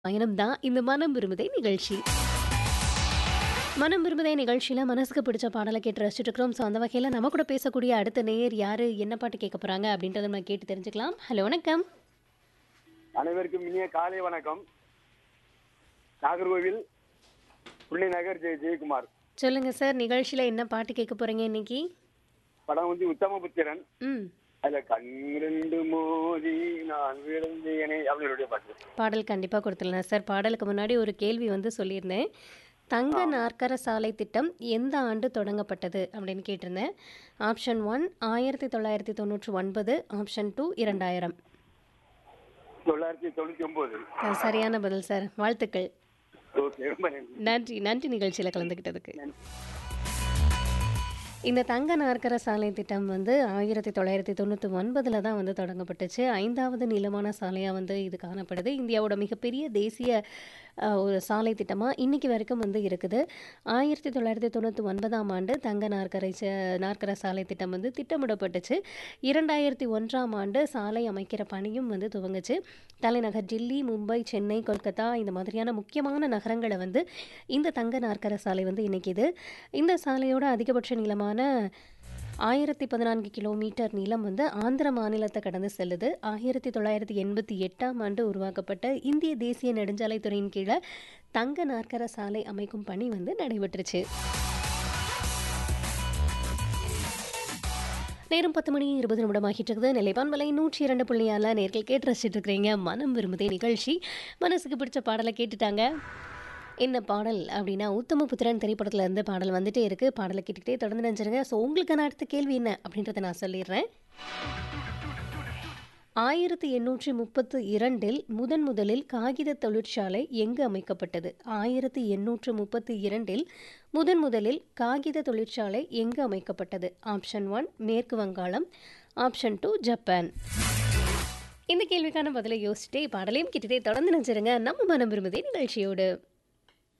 பயணம் தான் இந்த மனம் விரும்புதே நிகழ்ச்சி. மனம் விரும்புதே நிகழ்ச்சியில மனசுக்கு பிடிச்ச பாடல கேட்டு ரசிச்சுட்டு இருக்கிறோம். ஸோ, அந்த வகையில நம்ம கூட பேசக்கூடிய அடுத்த நேயர் யாரு? என்ன பாட்டு கேட்க போறாங்க? அப்படின்றத நம்ம கேட்டு தெரிஞ்சுக்கலாம். ஹலோ வணக்கம். அனைவருக்கும் இனிய காலை வணக்கம் நாகர்கோவில் புள்ளி நகர் ஜெய ஜெயக்குமார் சொல்லுங்க சார். நிகழ்ச்சியில என்ன பாட்டு கேட்க போறீங்க இன்னைக்கு? படம் வந்து உத்தமபுத்திரன் ம். அதுல கண் ரெண்டு மோதி நான் விழுந்தேனே அவங்களுடைய பாட்டு பாடல் கண்டிப்பா கொடுத்துடலாம் சார். பாடலுக்கு முன்னாடி ஒரு கேள்வி வந்து சொல்லியிருந்தேன். தங்க நாற்கர சாலை திட்டம் எந்த ஆண்டு தொடங்கப்பட்டது? அப்படின்னு கேட்டிருந்தேன். ஆப்ஷன் 1 1999 ஆப்ஷன் 2 2000 தொள்ளாயிரத்தி தொண்ணூத்தி ஒன்பது அஹ், சரியான பதில் சார். வாழ்த்துக்கள். ஓகே ரொம்ப நன்றி நன்றி நன்றி நிகழ்ச்சியில் கலந்துக்கிட்டதுக்கு. நன்றி. இந்த தங்க நாற்கர சாலை திட்டம் வந்து 1999 தான் வந்து தொடங்கப்பட்டுச்சு. 5வது நீளமான சாலையா வந்து இது காணப்படுது. இந்தியாவோட மிகப்பெரிய தேசிய அ, ஒரு சாலை திட்டமா இன்னைக்கு வரைக்கும் வந்து இருக்குது. 1999ஆம் ஆண்டு தங்க நாற்கரை ச நாற்கர சாலை திட்டம் வந்து திட்டமிடப்பட்டுச்சு. 2001ஆம் ஆண்டு சாலை அமைக்கிற பணியும் வந்து துவங்குச்சு. தலைநகர் டில்லி, மும்பை, சென்னை, கொல்கத்தா இந்த மாதிரியான முக்கியமான நகரங்கள வந்து இந்த தங்க நாற்கர சாலை வந்து இணைக்குது. இந்த சாலையோட அதிகபட்ச நீளமான 1014 கிலோமீட்டர் நீளம் வந்து ஆந்திர மாநிலத்தை கடந்து செல்லுது. 1988ஆம் ஆண்டு உருவாக்கப்பட்ட இந்திய தேசிய நெடுஞ்சாலைத்துறையின் கீழ தங்க நாற்கர சாலை அமைக்கும் பணி வந்து நடைபெற்றுச்சு. நேரம் 10 மணி 20 நிமிடம் ஆகிட்டு இருக்குது. நிலைப்பான்மலை 102.6 நேர்கள் கேட்டு ரசிச்சுட்டு இருக்கிறீங்க. மனம் விரும்புதே நிகழ்ச்சி. மனசுக்கு பிடிச்ச பாடலை கேட்டுட்டாங்க. என்ன பாடல் அப்படின்னா உத்தமபுத்திரன் திரைப்படத்துல இருந்து பாடல் வந்துட்டே இருக்கு. பாடலை கேட்டுக்கிட்டே தொடர்ந்து நினைச்சிருங்க. ஸோ உங்களுக்கான அடுத்த கேள்வி என்ன அப்படின்றத நான் சொல்லிடுறேன். 1832இல் முதன் முதலில் காகித தொழிற்சாலை எங்கு அமைக்கப்பட்டது? 1832இல் முதன் முதலில் காகித தொழிற்சாலை எங்கு அமைக்கப்பட்டது? ஆப்ஷன் 1 மேற்கு வங்காளம் ஆப்ஷன் 2 ஜப்பான் இந்த கேள்விக்கான பதிலை யோசிச்சுட்டே பாடலையும் கேட்டுட்டே தொடர்ந்து நினைச்சிருங்க நம்ம மனம் விரும்புதே நிகழ்ச்சியோடு